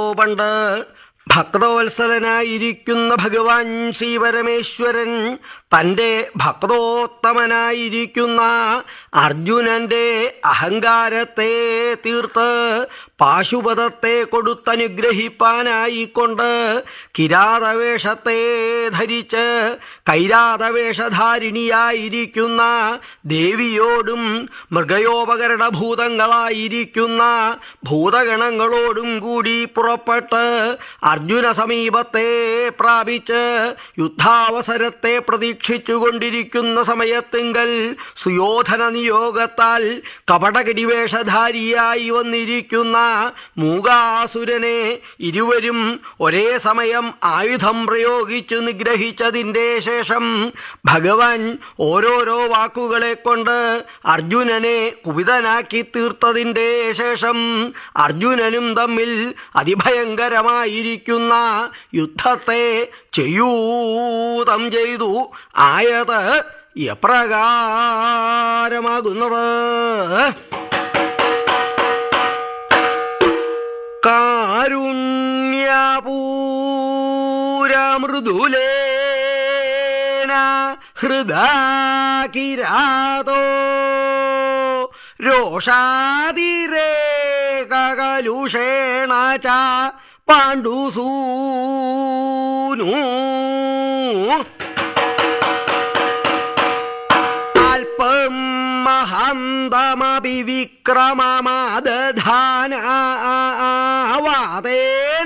പണ്ട് ഭക്തവത്സലനായിരിക്കുന്ന ഭഗവാൻ ശ്രീപരമേശ്വരൻ തൻ്റെ ഭക്തോത്തമനായിരിക്കുന്ന അർജുനന്റെ അഹങ്കാരത്തെ തീർത്ത് പാശുപതത്തെ കൊടുത്തനുഗ്രഹിപ്പാനായിക്കൊണ്ട് കിരാതവേഷത്തെ ധരിച്ച് കൈരാതവേഷധാരിണിയായിരിക്കുന്ന ദേവിയോടും മൃഗയോപകരണഭൂതങ്ങളായിരിക്കുന്ന ഭൂതഗണങ്ങളോടും കൂടി പുറപ്പെട്ട് അർജുന സമീപത്തെ പ്രാപിച്ച് യുദ്ധാവസരത്തെ പ്രതീക്ഷിച്ചുകൊണ്ടിരിക്കുന്ന സമയത്തിങ്കൽ സുയോധന നിയോഗത്താൽ കപടകിടിവേഷധാരിയായി വന്നിരിക്കുന്ന മൂകാസുരനെ ഇരുവരും ഒരേ സമയം ആയുധം പ്രയോഗിച്ചു നിഗ്രഹിച്ചതിൻ്റെ ശേഷം ഭഗവാൻ ഓരോരോ വാക്കുകളെ കൊണ്ട് അർജുനനെ കുപിതനാക്കി തീർത്തതിൻ്റെ ശേഷം അർജുനനും തമ്മിൽ അതിഭയങ്കരമായിരിക്കുന്ന യുദ്ധത്തെ ചെയ്യൂതം ചെയ്തു ആയത് എപ്രകാരമാകുന്നത് കാരുണ്യപൂരമൃദുലേന ഹൃദാ കിരാതോ രോഷാതിരേകകലുഷേണ ച പാണ്ഡുസൂനു അല്പം മഹന്തമപി വിക്രമമാദധാന വാദേ